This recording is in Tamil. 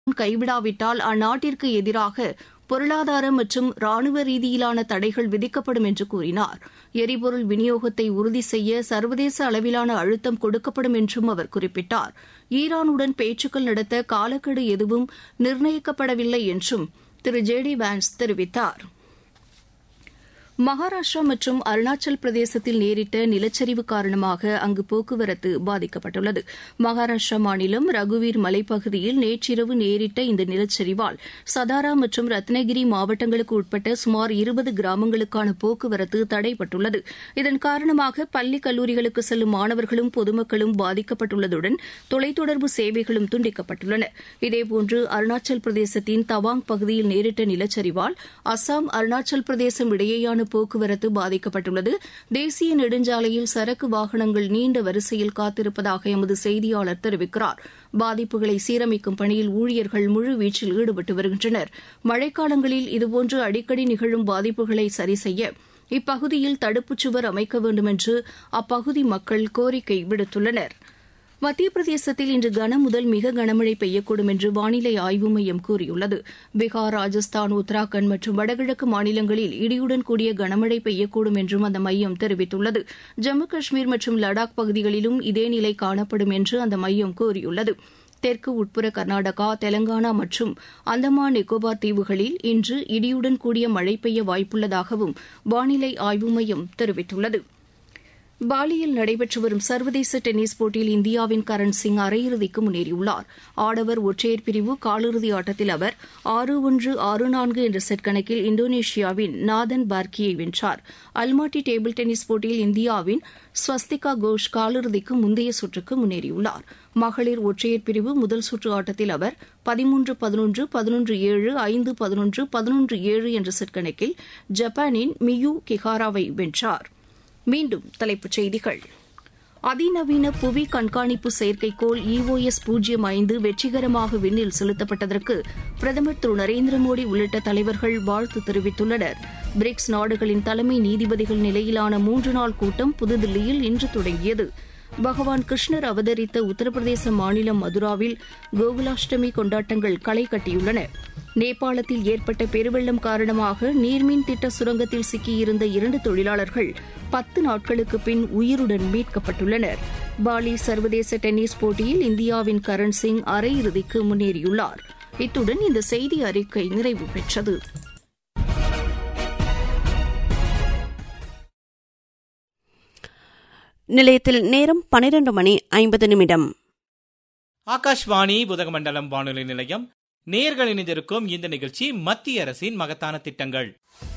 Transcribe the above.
கைவிடாவிட்டால் அந்நாட்டிற்கு எதிராக பொருளாதார மற்றும் ராணுவ ரீதியிலான தடைகள் விதிக்கப்படும் என்று கூறினார் எரிபொருள் விநியோகத்தை உறுதி செய்ய சர்வதேச அளவிலான அழுத்தம் கொடுக்கப்படும் என்றும் அவர் குறிப்பிட்டார் ஈரானுடன் பேச்சுக்கள் நடத்த காலக்கெடு எதுவும் நிர்ணயிக்கப்படவில்லை என்றும் திரு ஜே டி வான்ஸ் தெரிவித்தார் மகாராஷ்டிரா மற்றும் அருணாச்சல் பிரதேசத்தில் நேரிட்ட நிலச்சரிவு காரணமாக அங்கு போக்குவரத்து பாதிக்கப்பட்டுள்ளது மகாராஷ்டிரா மாநிலம் ரகுவீர் மலைப்பகுதியில் நேற்றிரவு நேரிட்ட இந்த நிலச்சரிவால் சதாரா மற்றும் ரத்னகிரி மாவட்டங்களுக்கு உட்பட்ட சுமார் இருபது கிராமங்களுக்கான போக்குவரத்து தடைப்பட்டுள்ளது இதன் காரணமாக பள்ளி கல்லூரிகளுக்கு செல்லும் மாணவர்களும் பொதுமக்களும் பாதிக்கப்பட்டுள்ளதுடன் தொலைத்தொடர்பு சேவைகளும் துண்டிக்கப்பட்டுள்ளன இதேபோன்று அருணாச்சல் பிரதேசத்தின் தவாங் பகுதியில் நேரிட்ட நிலச்சரிவால் அசாம் அருணாச்சல் பிரதேசம் இடையேயான போக்குவரத்து பாதிக்கப்பட்டுள்ளது தேசிய நெடுஞ்சாலையில் சரக்கு வாகனங்கள் நீண்ட வரிசையில் காத்திருப்பதாக எமது செய்தியாளர் தெரிவிக்கிறார் பாதிப்புகளை சீரமைக்கும் பணியில் ஊழியர்கள் முழுவீச்சில் ஈடுபட்டு வருகின்றனர் மழைக்காலங்களில் இதுபோன்று அடிக்கடி நிகழும் பாதிப்புகளை சரிசெய்ய இப்பகுதியில் தடுப்புச் சுவர் அமைக்க வேண்டும் என்று அப்பகுதி மக்கள் கோரிக்கை விடுத்துள்ளனா் மத்திய பிரதேசத்தில் இன்று கனமுதல் மிக கனமழை பெய்யக்கூடும் என்று வானிலை ஆய்வு மையம் கூறியுள்ளது பீகார் ராஜஸ்தான் உத்தராகண்ட் மற்றும் வடகிழக்கு மாநிலங்களில் இடியுடன் கூடிய கனமழை பெய்யக்கூடும் என்றும் அந்த மையம் தெரிவித்துள்ளது ஜம்மு காஷ்மீர் மற்றும் லடாக் பகுதிகளிலும் இதே நிலை காணப்படும் என்று அந்த மையம் கூறியுள்ளது தெற்கு உட்புற கர்நாடகா தெலங்கானா மற்றும் அந்தமான் நிக்கோபார் தீவுகளில் இன்று இடியுடன் கூடிய மழை பெய்ய வாய்ப்புள்ளதாகவும் வானிலை ஆய்வு மையம் தெரிவித்துள்ளது பாலியில் நடைபெற்று வரும் சர்வதேச டென்னிஸ் போட்டியில் இந்தியாவின் கரண் சிங் அரையிறுதிக்கு முன்னேறியுள்ளார் ஆடவர் ஒற்றையர் பிரிவு காலிறுதி ஆட்டத்தில் அவர் ஆறு ஒன்று ஆறு நான்கு என்ற செட் கணக்கில் இந்தோனேஷியாவின் நாதன் பார்கியை வென்றார் அல்மாட்டி டேபிள் டென்னிஸ் போட்டியில் இந்தியாவின் ஸ்வஸ்திகா கோஷ் காலிறுதிக்கு முந்தைய சுற்றுக்கு முன்னேறியுள்ளார் மகளிர் ஒற்றையர் பிரிவு முதல் சுற்று ஆட்டத்தில் அவர் பதிமூன்று பதினொன்று பதினொன்று ஏழு ஐந்து பதினொன்று பதினொன்று ஏழு என்ற செட் கணக்கில் ஜப்பானின் மியூ கிஹாராவை வென்றார் மீண்டும் தலைப்புச் செய்திகள் அதிநவீன புவி கண்காணிப்பு செயற்கைக்கோள் இஓஎஸ் பூஜ்ஜியம் ஐந்து வெற்றிகரமாக விண்ணில் செலுத்தப்பட்டதற்கு பிரதமர் திரு நரேந்திர மோடி உள்ளிட்ட தலைவர்கள் வாழ்த்து தெரிவித்துள்ளனர் பிரிக்ஸ் நாடுகளின் தலைமை நீதிபதிகள் நிலையிலான மூன்று நாள் கூட்டம் புதுதில்லியில் இன்று தொடங்கியது பகவான் கிருஷ்ணர் அவதரித்த உத்தரப்பிரதேச மாநிலம் மதுராவில் கோகுலாஷ்டமி கொண்டாட்டங்கள் களை கட்டியுள்ளன நேபாளத்தில் ஏற்பட்ட பெருவெள்ளம் காரணமாக நீர்மின் திட்ட சுரங்கத்தில் சிக்கியிருந்த இரண்டு தொழிலாளர்கள் பத்து நாட்களுக்கு பின் உயிருடன் மீட்கப்பட்டுள்ளனர் பாலி சர்வதேச டென்னிஸ் போட்டியில் இந்தியாவின் கரண் சிங் அரையிறுதிக்கு முன்னேறியுள்ளார் இத்துடன் இந்த செய்தி அறிக்கை நிறைவு பெற்றது நிலையத்தில் நேரம் பனிரெண்டு மணி ஐம்பது நிமிடம் ஆகாஷ்வாணி புதகமண்டலம் வானொலி நிலையம் நேர்கள் இணைந்திருக்கும் இந்த நிகழ்ச்சி மத்திய அரசின் மகத்தான திட்டங்கள்